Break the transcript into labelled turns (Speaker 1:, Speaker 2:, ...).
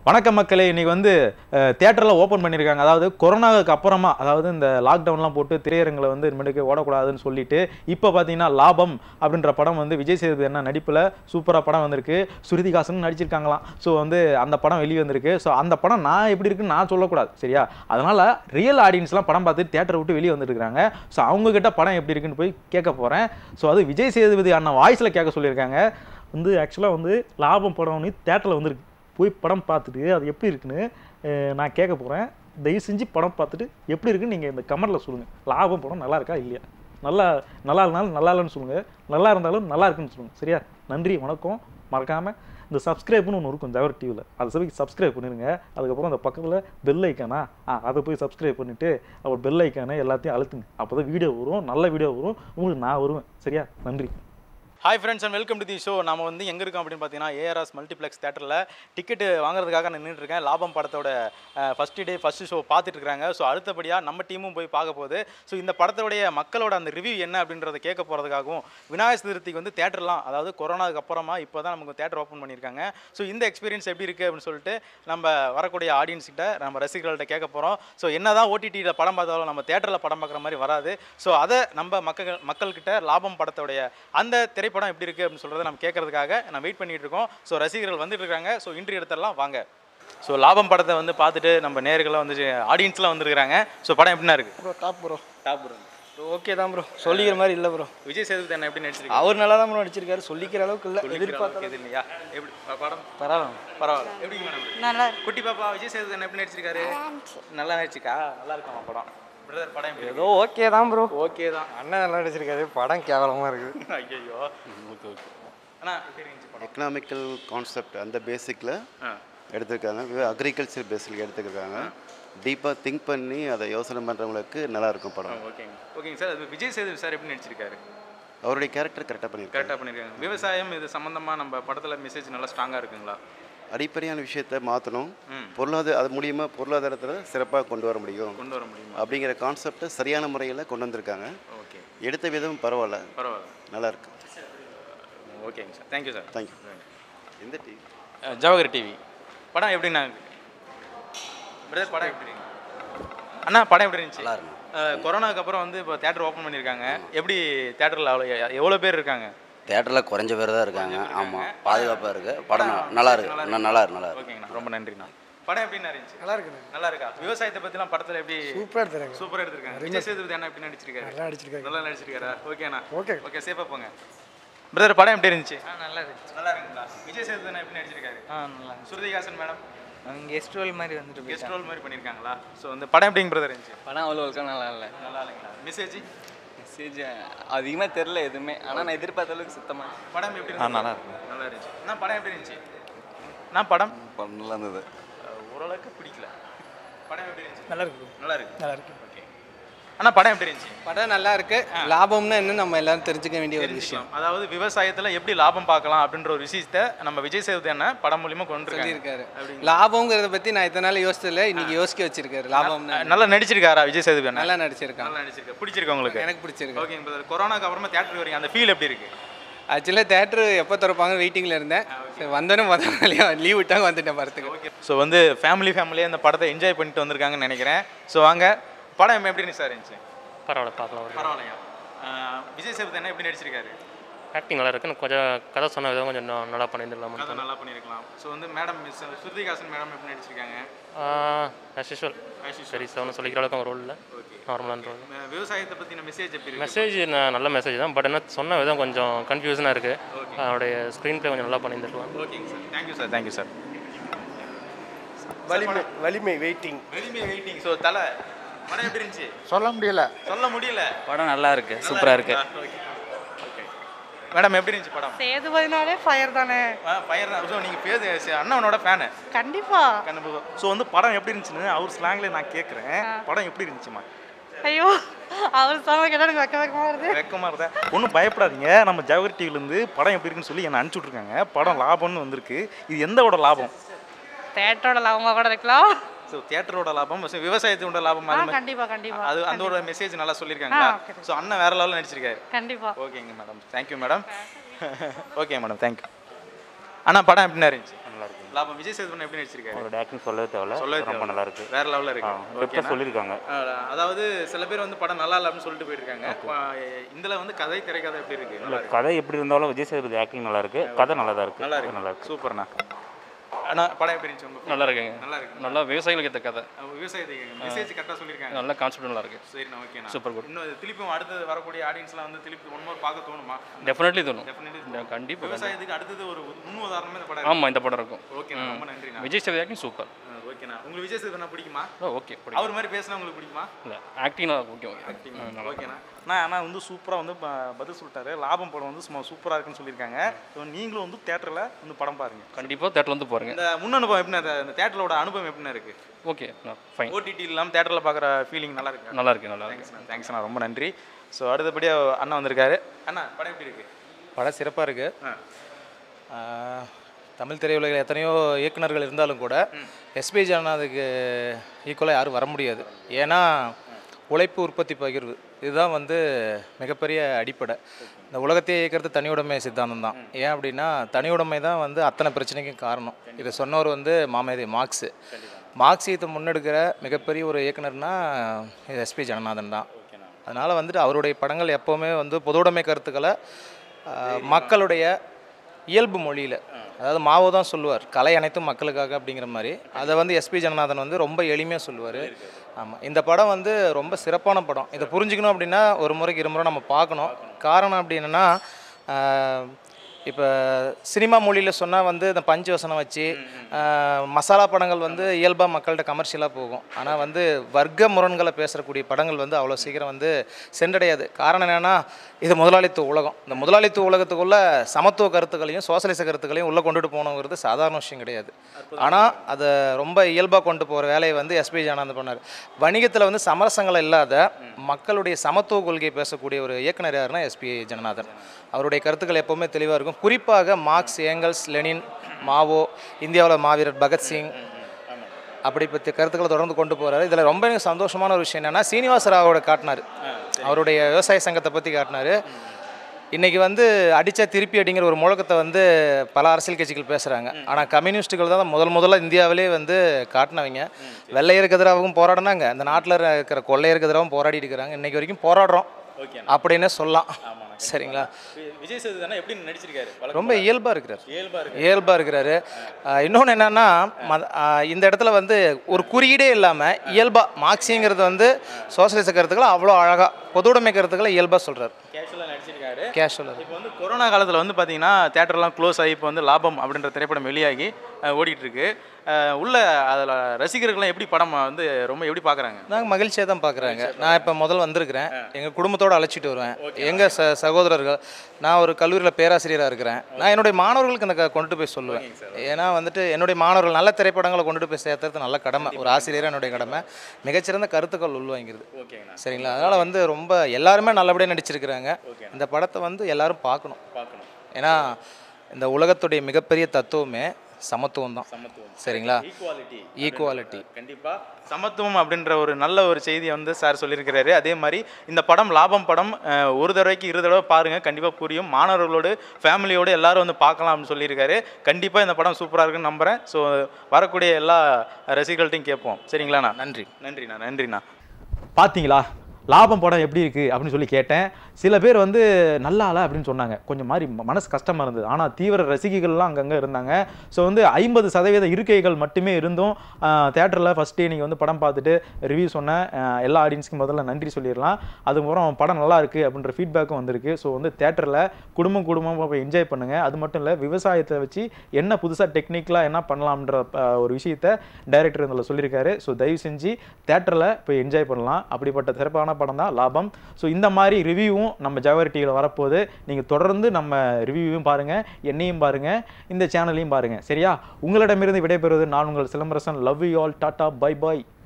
Speaker 1: வணக்கம் மக்களே இன்னைக்கு வந்து தேட்டரில் ஓப்பன் பண்ணியிருக்காங்க அதாவது கொரோனாவுக்கு அப்புறமா அதாவது இந்த லாக்டவுன்லாம் போட்டு திரையரங்களை வந்து இனிமேட்டுக்கு ஓடக்கூடாதுன்னு சொல்லிட்டு இப்போ பார்த்தீங்கன்னா லாபம் அப்படின்ற படம் வந்து விஜய் சேதுபதி என்ன நடிப்பில் சூப்பராக படம் வந்திருக்கு ஸ்ருதிகாசன் நடிச்சிருக்காங்களாம் ஸோ வந்து அந்த படம் வெளியே வந்திருக்கு ஸோ அந்த படம் நான் எப்படி இருக்குன்னு நான் சொல்லக்கூடாது சரியா அதனால் ரியல் ஆடியன்ஸ்லாம் படம் பார்த்து தேட்டரை விட்டு வெளியே வந்துருக்காங்க ஸோ அவங்கக்கிட்ட படம் எப்படி இருக்குன்னு போய் கேட்க போகிறேன் ஸோ அது விஜய் சேதுபதி அண்ணன் வாய்ஸில் கேட்க சொல்லியிருக்காங்க வந்து ஆக்சுவலாக வந்து லாபம் படம்னு தேட்டரில் வந்திருக்கு போய் படம் பார்த்துட்டு அது எப்படி இருக்குன்னு அஹ், நான் கேட்க போகிறேன் தயவு செஞ்சு படம் பார்த்துட்டு எப்படி இருக்குன்னு நீங்கள் இந்த கமெண்ட்டில் சொல்லுங்கள் லாபம் படம் நல்லா இருக்கா இல்லையா நல்லா நல்லா இல்லைனாலும் நல்லா இல்லைன்னு சொல்லுங்கள் நல்லா இருந்தாலும் நல்லா இருக்குன்னு சொல்லுங்கள் சரியா நன்றி வணக்கம் மறக்காமல் இந்த சப்ஸ்கிரைப்னு ஒன்று இருக்கும் ஜவர் டிவியில் அதை சபைக்கு சப்ஸ்கிரைப் பண்ணிடுங்க அதுக்கப்புறம் அந்த பக்கத்தில் பெல் ஐக்கானா ஆ அதை போய் சப்ஸ்கிரைப் பண்ணிவிட்டு அப்புறம் பெல் ஐக்கானை எல்லாத்தையும் அழுத்துங்க அப்போ தான் வீடியோ வரும் நல்ல வீடியோ வரும் உங்களுக்கு நான் வருவேன் சரியா நன்றி hi friends and welcome to the show நம்ம வந்து எங்கே இருக்கோம் அப்படின்னு பார்த்தீங்கன்னா ஏஆர்எஸ் மல்டிப்ளெக்ஸ் தேட்டரில் டிக்கெட்டு வாங்குறதுக்காக நான் நின்றுட்டு இருக்கேன் லாபம் படத்தோட ஃபஸ்ட் டே ஃபஸ்ட்டு ஷோ பார்த்துட்டு இருக்காங்க ஸோ அடுத்தபடியாக நம்ம டீமும் போய் பார்க்க போகுது ஸோ இந்த படத்தோடைய மக்களோட அந்த ரிவ்யூ என்ன அப்படின்றத கேட்க போகிறதுக்காகவும் விநாயகர் சதுர்த்திக்கு வந்து தேட்டர்லாம் அதாவது கொரோனாவுக்கு அப்புறமா இப்போ தான் நமக்கு தேட்டர் ஓப்பன் பண்ணியிருக்காங்க ஸோ இந்த எக்ஸ்பீரியன்ஸ் எப்படி இருக்குது அப்படின்னு சொல்லிட்டு நம்ம வரக்கூடிய ஆடியன்ஸ் கிட்ட நம்ம ரசிகர்கள்ட்ட கேட்க போகிறோம் ஸோ என்ன தான் ஓடிடியில் படம் பார்த்தாலும் நம்ம தேட்டரில் படம் பார்க்குற மாதிரி வராது ஸோ அதை நம்ம மக்கள் மக்கள்கிட்ட லாபம் படத்தோடைய அந்த திரைப்படம் எப்படி இருக்குது அப்படின்னு சொல்கிறத நம்ம கேட்கறதுக்காக நான் வெயிட் பண்ணிட்டு இருக்கோம் ஸோ ரசிகர்கள் வந்துட்டு இருக்காங்க ஸோ இன்றைய இடத்தெல்லாம் வாங்க ஸோ லாபம் படத்தை வந்து பார்த்துட்டு நம்ம நேர்கள்லாம் வந்து ஆடியன்ஸ்லாம் வந்துருக்காங்க ஸோ படம் எப்படின்னா இருக்குது
Speaker 2: bro top bro
Speaker 1: top bro
Speaker 2: okay தான் ப்ரோ சொல்லிக்கிற மாதிரி இல்லை ப்ரோ
Speaker 1: விஜய் சேதுபதி அண்ணா எப்படி நடிச்சிருக்காங்க
Speaker 2: அவர் நல்லா தான் ப்ரோ நடிச்சிருக்காரு சொல்லிக்கிற அளவுக்கு இல்லை எதிர்பார்த்த
Speaker 1: இது இல்லையா எப்படி ப- படம்
Speaker 2: பரவாயில்ல
Speaker 1: பரவாயில்ல எப்படி மேடம்
Speaker 3: நல்லா
Speaker 1: குட்டி பாப்பா விஜய் சேதுபதி அண்ணா எப்படி நடிச்சிருக்காரு நல்லா நடிச்சிக்கா நல்லா இருக்கும் படம் பிரதர் படம் எப்படி
Speaker 2: ஏதோ ஓகே தான் ப்ரோ
Speaker 1: ஓகே தான்
Speaker 2: அண்ணன் நல்லா நடிச்சிருக்காரு படம் கேவலமாக இருக்குது
Speaker 1: ஐயோ ஓகே ஓகே அண்ணா எப்படி இருந்துச்சு படம்
Speaker 4: எக்கனாமிக்கல் கான்செப்ட் அந்த பேசிக்கில்
Speaker 1: ஆ
Speaker 4: எடுத்திருக்காங்க அக்ரிகல்ச்சர் பேஸில் எடுத்துருக்காங்க டீப்பாக திங்க் பண்ணி அதை யோசனை பண்ணுறவங்களுக்கு நல்லா இருக்கும் படம்
Speaker 1: ஓகேங்க ஓகேங்க சார் அது விஜய் சேதுபதி சார் எப்படி நடிச்சிருக்காரு
Speaker 4: அவருடைய கேரக்டர் கரெக்டாக பண்ணியிருக்காரு
Speaker 1: கரெக்டாக பண்ணியிருக்காங்க விவசாயம் இது சம்மந்தமாக நம்ம படத்தில் மெசேஜ் நல்லா ஸ்ட்ராங்காக இருக்குங்களா
Speaker 4: அடிப்படையான விஷயத்தை மாற்றணும்
Speaker 1: ம்.
Speaker 4: பொருளாதார அது மூலியமாக பொருளாதாரத்தில் சிறப்பாக கொண்டு வர முடியும்
Speaker 1: கொண்டு வர முடியுமா
Speaker 4: அப்படிங்கிற கான்செப்டை சரியான முறையில் கொண்டு வந்திருக்காங்க
Speaker 1: ஓகே
Speaker 4: எடுத்த விதம் பரவாயில்ல
Speaker 1: பரவாயில்ல
Speaker 4: நல்லா இருக்கு
Speaker 1: ஓகேங்க சார் தேங்க்யூ சார்
Speaker 4: தேங்க்யூ எந்த டிவி
Speaker 1: ஜவஹர் டிவி படம் எப்படிண்ணா பிரதர் படம் எப்படி இருக்கு? அண்ணா படம் எப்படி இருந்துச்சு
Speaker 5: நல்லா இருக்கும்
Speaker 1: அஹ், கொரோனாக்கு அப்புறம் வந்து இப்போ தேட்டர் ஓப்பன் பண்ணியிருக்காங்க எப்படி தேட்டரில் அவ்வளோ எவ்வளோ பேர் இருக்காங்க
Speaker 5: தேட்டரில் குறைஞ்ச பேர் தான் இருக்காங்க ஆமாம் பாதுகாப்பாக இருக்குது படம் ந- நல்லா இருக்கு ந- நல்லா இருக்கு நல்லா இருக்கு
Speaker 1: ஓகேங்கண்ணா ரொம்ப நன்றிண்ணா படம் எப்படிண்ணா இருந்துச்சு
Speaker 2: நல்லா இருக்குண்ணே
Speaker 1: நல்லா இருக்கா விவசாயத்தை பற்றிலாம் படத்தில் எப்படி
Speaker 2: சூப்பராக எடுத்துறாங்க
Speaker 1: சூப்பராக எடுத்திருக்காங்க விஜய் சேதுபதி அண்ணா எப்படி நடிச்சிருக்காரு
Speaker 2: நல்லா நடிச்சிருக்காங்க
Speaker 1: நல்லா நடிச்சிருக்காரா ஓகேண்ணா
Speaker 2: ஓகே
Speaker 1: ஓகே சேஃபாக போங்க பிரதர் படம் எப்படி இருந்துச்சு
Speaker 6: நல்லா இருந்துச்சு
Speaker 1: நல்லா இருக்குங்களா விஜய் சேதுபதி அண்ணா எப்படி நடிச்சிருக்காரு
Speaker 6: ஆ நல்லா
Speaker 1: சுருதிகாசன் மேடம்
Speaker 6: அவங்க கெஸ்ட் ரோல் மாதிரி வந்துட்டு
Speaker 1: கெஸ்ட்
Speaker 6: போயிட்டாங்க
Speaker 1: ரோல் மாதிரி பண்ணியிருக்காங்களா ஸோ இந்த படம் எப்படிங்க பிரதர் இருந்துச்சு
Speaker 6: படம் அவ்வளோ ஒழுக்கம் நல்லா இல்லை
Speaker 1: நல்லா இல்லைங்களா மெசேஜ்
Speaker 6: மெசேஜ் அதிகமாக தெரில எதுவுமே ஆனால் நான் எதிர்பார்த்த அளவுக்கு சுத்தமாக
Speaker 1: படம் எப்படி
Speaker 5: ஆ
Speaker 1: இருந்துச்சு
Speaker 5: நல்லா இருக்கு
Speaker 1: நல்லா இருந்துச்சு நான் படம் எப்படி இருந்துச்சு நான் படம்
Speaker 5: படம் நல்லா இருந்தது
Speaker 1: அஹ், ஓரளவுக்கு பிடிக்கல படம் எப்படி இருந்துச்சு
Speaker 2: நல்லா இருக்கு
Speaker 1: நல்லா இருக்கு
Speaker 2: நல்லா இருக்கு
Speaker 1: ஓகே ஆனால் படம் எப்படி இருந்துச்சு
Speaker 2: படம் நல்லா இருக்கு லாபம்னா என்ன நம்ம எல்லாரும் தெரிஞ்சுக்க வேண்டிய ஒரு விஷயம்
Speaker 1: தெரிஞ்சுக்கலாம். அதாவது விவசாயத்துல எப்படி லாபம் பார்க்கலாம் அப்படின்ற ஒரு விஷயத்தை நம்ம விஜய் சேதுபதி அண்ணன் படம் மூலியமா கொண்டு
Speaker 2: சொல்லியிருக்காரு லாபங்கிறத பத்தி நான் இத்தனை நாள் யோசிச்சதில்ல இன்னைக்கு யோசிக்க வச்சிருக்காரு லாபம்னா
Speaker 1: நல்லா நடிச்சிருக்காரா விஜய் சேதுபதி அண்ணன்
Speaker 2: நல்லா நடிச்சிருக்காங்க
Speaker 1: நல்லா நடிச்சிருக்கா பிடிச்சிருக்கு உங்களுக்கு
Speaker 2: எனக்கு பிடிச்சிருக்கு
Speaker 1: ஓகேங்க பிரதர் கொரோனாக்கு அப்புறமா தேட்டருக்கு வரீங்க அந்த ஃபீல் எப்படி இருக்கு
Speaker 2: ஆக்சுவலாக தேட்டர் எப்போ திறப்பாங்க வெயிட்டிங்கில் இருந்தேன் சரி வந்தோன்னே முதல் நாளே லீவ் விட்டாங்க வந்துட்டேன் படத்துக்கு
Speaker 1: ஓகே ஸோ வந்து ஃபேமிலி ஃபேமிலியே இந்த படத்தை என்ஜாய் பண்ணிட்டு வந்திருக்காங்கன்னு நினைக்கிறேன் ஸோ வாங்க படம் எப்படி இருந்துச்சு சார் இருந்துச்சு
Speaker 7: பரவாயில்ல பார்க்கலாம் ஒரு
Speaker 1: பரவாயில்லையா அஹ், விஜய் சேதுபதி அண்ணன் எப்படி நடிச்சிருக்காரு
Speaker 7: ஆக்டிங் நல்லா இருக்கு இன்னும் கொஞ்சம் கதை சொன்ன விதம் கொஞ்சம் இன்னும் நல்லா பண்ணியிருந்துடலாம்
Speaker 1: கதை நல்லா பண்ணியிருக்கலாம் ஸோ வந்து மேடம் மிஸ் ஸ்ருதிகாசன் மேடம் எப்படி நடிச்சிருக்காங்க
Speaker 7: ஆஸ் யூஷுவல்
Speaker 1: As usual.
Speaker 7: சரி சார் ஒன்றும் சொல்லிக்கிற அளவுக்கு ரோல் இல்லை
Speaker 1: ஓகே
Speaker 7: நார்மலான ரோல்
Speaker 1: விவசாயத்தை பற்றின மெசேஜ் எப்படி இருக்கு
Speaker 7: மெசேஜ் நல்ல மெசேஜ் தான் பட் என்ன சொன்ன விதம் கொஞ்சம் கன்ஃபியூஷனாக இருக்குது அவருடைய ஸ்க்ரீன் ப்ளே கொஞ்சம் நல்லா பண்ணியிருந்துருக்கலாம்
Speaker 1: ஓகேங்க sir thank you sir thank you sir
Speaker 2: Valimai Valimai waiting
Speaker 1: வெறுமே வெயிட்டிங் ஸோ தலை படம் எப்படி இருந்துச்சு
Speaker 2: சொல்ல முடியல
Speaker 1: சொல்ல முடியல
Speaker 6: படம் நல்லா இருக்கு சூப்பராக இருக்கு
Speaker 1: ஓகே மேடம் எப்படி இருந்துச்சு படம்
Speaker 3: சேதுபதினாலே ஃபயர் தானே
Speaker 1: ஃபயர் தான் ஸோ நீங்கள் பேச அண்ணனோட ஃபேனு
Speaker 3: கண்டிப்பா
Speaker 1: கண்டிப்பாக ஸோ வந்து படம் எப்படி இருந்துச்சுன்னு அவர் ஸ்லாங்லேயே நான் கேட்குறேன் படம் எப்படி இருந்துச்சுமா
Speaker 3: ஐயோ அவர் சொன்ன கேட்டா எனக்கு வைக்க வைக்கமா வருது
Speaker 1: வெக்கமாக இருந்தேன் ஒன்றும் பயப்படாதீங்க நம்ம ஜவஹர் டிவிலேருந்து படம் எப்படி இருக்குன்னு சொல்லி என்னை அனுப்பிச்சி விட்ருக்காங்க படம் லாபம்னு வந்திருக்கு இது எந்தோட லாபம்
Speaker 3: தேட்டரோட லாபமாக கூட இருக்கலாம்
Speaker 1: ஸோ தியேட்டரோட லாபம் so விவசாயத்தோட லாபம்
Speaker 3: ஆ
Speaker 1: அது மாதிரி
Speaker 3: கண்டிப்பா கண்டிப்பா
Speaker 1: அது அந்த ஒரு மெசேஜ் நல்லா சொல்லியிருக்காங்களா
Speaker 3: ஆ, okay.
Speaker 1: ஸோ அண்ணன் வேற லெவலில் நடிச்சிருக்காரு
Speaker 3: கண்டிப்பா
Speaker 1: ஓகேங்க madam thank you madam okay madam thank you அண்ணா படம் எப்படிண்ணா இருந்துச்சு
Speaker 8: நல்லா இருக்கு
Speaker 1: லாபம் விஜய் சேதுபதி எப்படி நடிச்சிருக்காரு
Speaker 8: அவரோட ஆக்டிங் சொல்லவே தேவையில்ல
Speaker 1: சொல்லவே
Speaker 8: ரொம்ப
Speaker 1: தேவையில்ல.
Speaker 8: நல்லா இருக்கு
Speaker 1: வேற லெவலில் இருக்கு
Speaker 8: இப்போ
Speaker 1: ஓகேண்ணா.
Speaker 8: சொல்லியிருக்காங்க
Speaker 1: அஹ் அதாவது சில பேர் வந்து படம் நல்லா இல்லை அப்படின்னு சொல்லிட்டு போயிருக்காங்க இதில் வந்து கதை திரைக்கதை எப்படி இருக்கு
Speaker 8: இல்லை
Speaker 1: நல்லா இருக்கு
Speaker 8: கதை எப்படி இருந்தாலும் விஜய் சேதுபதி ஆக்டிங் நல்லா இருக்கு கதை நல்லா தான் இருக்கு
Speaker 1: நல்லா
Speaker 8: கதை
Speaker 1: இருக்கு
Speaker 8: நல்லா இருக்கு
Speaker 1: சூப்பர்ண்ணா அண்ணா படம் எப்படி இருந்துச்சு உங்களுக்கு
Speaker 9: நல்லா இருக்குங்க
Speaker 1: நல்லா இருக்கு
Speaker 9: நல்லா விவசாயிகளுக்கு ஏற்ற கதை
Speaker 1: அவங்க விவசாயத்துக்கு மெசேஜ் கரெக்டாக சொல்லியிருக்காங்க
Speaker 9: நல்ல கான்செப்ட் நல்லா இருக்கு
Speaker 1: சரிண்ணா ஓகேண்ணா
Speaker 9: Super good.
Speaker 1: இன்னும் திருப்பியும் அடுத்து வரக்கூடிய ஆடியன்ஸ்லாம் வந்து திருப்பி ஒன் மோர் பார்க்க தோணுமா
Speaker 9: டெஃபினெட்லி தோணும்
Speaker 1: Definitely
Speaker 9: கண்டிப்பாக
Speaker 1: விவசாயத்துக்கு அடுத்தது ஒரு முன் உதாரணமே இந்த படம்
Speaker 9: ஆமாம் இந்த படம் இருக்கும்
Speaker 1: ஓகேண்ணா ரொம்ப நன்றிண்ணா
Speaker 9: விஜய் சேதுபதி ஆக்டிங் சூப்பர்
Speaker 1: அஹ் ஓகேண்ணா உங்களுக்கு விஜய் சேதுனா பிடிக்குமா
Speaker 9: ஓகே
Speaker 1: அவர் மாதிரி பேசினா உங்களுக்கு பிடிக்குமா
Speaker 9: இல்லை ஆக்டிங் ஓகே ஓகே
Speaker 1: ஓகேண்ணா நான் ஆனால் வந்து சூப்பராக வந்து ப- பதில் சொல்லிட்டாரு லாபம் படம் வந்து சும்மா சூப்பராக இருக்குன்னு சொல்லியிருக்காங்க ஸோ நீங்களும் வந்து தேட்டரில் வந்து படம் பாருங்க
Speaker 9: கண்டிப்பாக தேட்டரில் வந்து பாருங்க
Speaker 1: இந்த முன் அனுபவம் எப்படின்னா இந்த- இந்த தேட்டரோட அனுபவம் எப்படின்னா இருக்கு
Speaker 9: ஓகே ஃபைன்
Speaker 1: ஓடிடி இல்லாமல் தேட்டரில் பார்க்குற ஃபீலிங் நல்லா இருக்கு
Speaker 9: நல்லா இருக்கு நல்லா இருக்கு
Speaker 1: தேங்க்ஸ்ண்ணா தேங்க்ஸ்ண்ணா ரொம்ப நன்றி ஸோ அடுத்தபடியாக அண்ணா வந்திருக்காரு அண்ணா படம் எப்படி இருக்கு
Speaker 10: படம் சிறப்பாக இருக்குது
Speaker 1: ஆ.
Speaker 10: தமிழ் திரையுலகில் எத்தனையோ இயக்குனர்கள் இருந்தாலும் கூட எஸ்பி ஜனநாதுக்கு ஈக்குவலாக யாரும் வர முடியாது ஏன்னா உழைப்பு உற்பத்தி பகிர்வு இதுதான் வந்து மிகப்பெரிய அடிப்படை இந்த உலகத்தையே இயக்கிறது தனியுடைமை சித்தாந்தம் தான் ஏன் அப்படின்னா தனியுடைமை தான் வந்து அத்தனை பிரச்சனைக்கும் காரணம் இதை சொன்னவர் வந்து மாமேதை மார்க்ஸு மார்க்சியத்தை முன்னெடுக்கிற மிகப்பெரிய ஒரு இயக்குனர்னா இது எஸ்பி ஜனநாதன் தான் அதனால் வந்துட்டு அவருடைய படங்கள் எப்போவுமே வந்து பொதுவுடைமை கருத்துக்களை ஆஹ், மக்களுடைய இயல்பு மொழியில் அதாவது மாவோ தான் சொல்லுவார் கலை அனைத்தும் மக்களுக்காக அப்படிங்கிற மாதிரி அதை வந்து எஸ்பி ஜனநாதன் வந்து ரொம்ப எளிமையாக சொல்லுவார் ஆமாம் இந்த படம் வந்து ரொம்ப சிறப்பான படம் இதை புரிஞ்சுக்கணும் அப்படின்னா ஒரு முறைக்கு இருமுறை நம்ம பார்க்கணும் காரணம் அப்படின்னா இப்போ சினிமா மொழியில் சொன்னால் வந்து இந்த பஞ்சு வசனம் வச்சு ஆஹ், மசாலா படங்கள் வந்து இயல்பாக மக்கள்கிட்ட கமர்ஷியலாக போகும் ஆனால் வந்து வர்க்க முரண்களை பேசக்கூடிய படங்கள் வந்து அவ்வளோ சீக்கிரம் வந்து சென்றடையாது காரணம் என்னென்னா இது முதலாளித்துவ உலகம் இந்த முதலாளித்துவ உலகத்துக்குள்ள சமத்துவ கருத்துக்களையும் சோசலிச கருத்துக்களையும் உள்ளே கொண்டுட்டு போகணுங்கிறது சாதாரண விஷயம் கிடையாது ஆனால் அதை ரொம்ப இயல்பாக கொண்டு போகிற வேலையை வந்து எஸ்பி ஜானந்த் பண்ணார் வணிகத்தில் வந்து சமரசங்கள் இல்லாத மக்களுடைய சமத்துவ கொள்கையை பேசக்கூடிய ஒரு இயக்குனர் யாருன்னா எஸ்பி ஜனநாதன் அவருடைய கருத்துக்கள் எப்போவுமே தெளிவாக இருக்கும் குறிப்பாக மார்க்ஸ் ஏங்கல்ஸ் லெனின் மாவோ இந்தியாவில் மாவீரர் பகத்சிங் அப்படி பற்றிய கருத்துக்களை தொடர்ந்து கொண்டு போகிறாரு இதில் ரொம்ப எனக்கு சந்தோஷமான ஒரு விஷயம் என்னென்னா சீனிவாச ராவோட காட்டினார் அவருடைய விவசாய சங்கத்தை பற்றி காட்டினார் இன்றைக்கி வந்து அடித்தா திருப்பி அடிங்கிற ஒரு முழக்கத்தை வந்து பல அரசியல் கட்சிகள் பேசுகிறாங்க ஆனால் கம்யூனிஸ்ட்டுகள் தான் முதல் முதல்ல இந்தியாவிலே வந்து காட்டினவங்க வெள்ளையருக்கு எதிராகவும் போராடினாங்க இந்த நாட்டில் இருக்கிற கொள்ளையருக்கு எதிராகவும் போராடிட்டு இருக்கிறாங்க இன்றைக்கி வரைக்கும் போராடுறோம் அப்படின்னு சொல்லலாம் சரிங்களா
Speaker 1: விஜய் சேதுதானே எப்படி நடிச்சிருக்காரு
Speaker 10: ரொம்ப இயல்பாக இருக்கிறார்
Speaker 1: இயல்பா இருக்கு
Speaker 10: இயல்பாக இருக்கிறாரு இன்னொன்று என்னென்னா மத ஆஹ் இந்த இடத்துல வந்து ஒரு குறியீடே இல்லாமல் இயல்பாக மார்க்சிங்கிறது வந்து சோசலிச கருத்துக்களை அவ்வளோ அழகாக பொதுவுடைமை கருத்துக்களை இயல்பாக சொல்கிறார்
Speaker 1: கேஷுவலாக நடிச்சிருக்காரு
Speaker 10: கேஷுவலாக
Speaker 1: இப்போ வந்து கொரோனா காலத்தில் வந்து பார்த்தீங்கன்னா தேட்டர்லாம் க்ளோஸ் ஆகி இப்போ வந்து லாபம் அப்படின்ற திரைப்படம் வெளியாகி அஹ், ஓடிட்டு இருக்கு அஹ், உள்ள அதில் ரசிகர்கள்லாம் எப்படி படம் வந்து ரொம்ப எப்படி பார்க்குறாங்க
Speaker 10: நாங்கள் மகிழ்ச்சியாக தான் பார்க்குறாங்க நான் இப்போ முதல் வந்திருக்கிறேன் எங்கள் குடும்பத்தோடு அழைச்சிட்டு வருவேன் எங்கள் ச சகோதரர்கள் நான் ஒரு கல்லூரியில் பேராசிரியராக இருக்கிறேன் நான் என்னுடைய மாணவர்களுக்கு இந்த க- கொண்டுட்டு போய் சொல்லுவேன் ஏன்னா வந்துட்டு என்னுடைய மாணவர்கள் நல்ல திரைப்படங்களை கொண்டுட்டு போய் சேர்த்துறது நல்ல கடமை ஒரு ஆசிரியராக என்னுடைய கடமை மிகச்சிறந்த கருத்துக்கள் உள்வாங்கிறது சரிங்களா அதனால் வந்து ரொம்ப எல்லாருமே நல்லபடியாக நடிச்சிருக்கிறாங்க இந்த படத்தை வந்து எல்லாரும் பார்க்கணும்
Speaker 1: பார்க்கணும்
Speaker 10: ஏன்னா இந்த உலகத்துடைய மிகப்பெரிய தத்துவமே சமத்துவம் தான்
Speaker 1: சமத்துவம்
Speaker 10: சரிங்களா
Speaker 1: ஈக்குவாலிட்டி
Speaker 10: ஈக்குவாலிட்டி
Speaker 1: கண்டிப்பாக சமத்துவம் அப்படின்ற ஒரு நல்ல ஒரு செய்தியை வந்து சார் சொல்லியிருக்கிறாரு அதே மாதிரி இந்த படம் லாபம் படம் அஹ், ஒரு தடவைக்கு இரு தடவை பாருங்கள் கண்டிப்பாக புரியும் மாணவர்களோடு ஃபேமிலியோடு எல்லாரும் வந்து பார்க்கலாம் அப்படின்னு சொல்லியிருக்காரு கண்டிப்பாக இந்த படம் சூப்பராக இருக்குன்னு நம்புகிறேன் ஸோ வரக்கூடிய எல்லா ரசிகர்கள்ட்டையும் கேட்போம் சரிங்களாண்ணா
Speaker 10: நன்றி
Speaker 1: நன்றிண்ணா நன்றிண்ணா பார்த்தீங்களா லாபம் படம் எப்படி இருக்குது அப்படின்னு சொல்லி கேட்டேன் சில பேர் வந்து நல்லா இல்லை அப்படின்னு சொன்னாங்க கொஞ்சம் மாதிரி ம- மனசு கஷ்டமாக இருந்தது ஆனால் தீவிர ரசிகைகள்லாம் அங்கங்கே இருந்தாங்க ஸோ வந்து ஐம்பது சதவீத இருக்கைகள் மட்டுமே இருந்தும் தேட்டரில் ஃபஸ்ட்டே நீங்கள் வந்து படம் பார்த்துட்டு ரிவ்யூ சொன்ன ஆஹ், எல்லா ஆடியன்ஸ்க்கும் முதல்ல நன்றி சொல்லிடலாம் அதுக்கப்புறம் படம் நல்லா இருக்குது அப்படின்ற ஃபீட்பேக்கும் வந்திருக்கு ஸோ வந்து தேட்டரில் குடும்பம் குடும்பமாக போய் என்ஜாய் பண்ணுங்கள் அது மட்டும் இல்லை விவசாயத்தை வச்சு என்ன புதுசாக டெக்னிக்கலாக என்ன பண்ணலாம்ன்ற ஆஹ், ஒரு விஷயத்தை டைரக்டர் இதில் சொல்லியிருக்காரு ஸோ தயவு செஞ்சு தேட்டரில் போய் என்ஜாய் பண்ணலாம் அப்படிப்பட்ட சிறப்பான படம் தான் லாபம் ஸோ இந்த மாதிரி ரிவ்யூவும் நம்ம ஜவஹர் டிவியில் வரப்போகுது நீங்கள் தொடர்ந்து நம்ம ரிவ்யூவையும் பாருங்கள் என்னையும் பாருங்கள் இந்த சேனலையும் பாருங்கள் சரியா உங்களிடமிருந்து விடைபெறுவது நான் உங்கள் Silambarasan love you all tata bye bye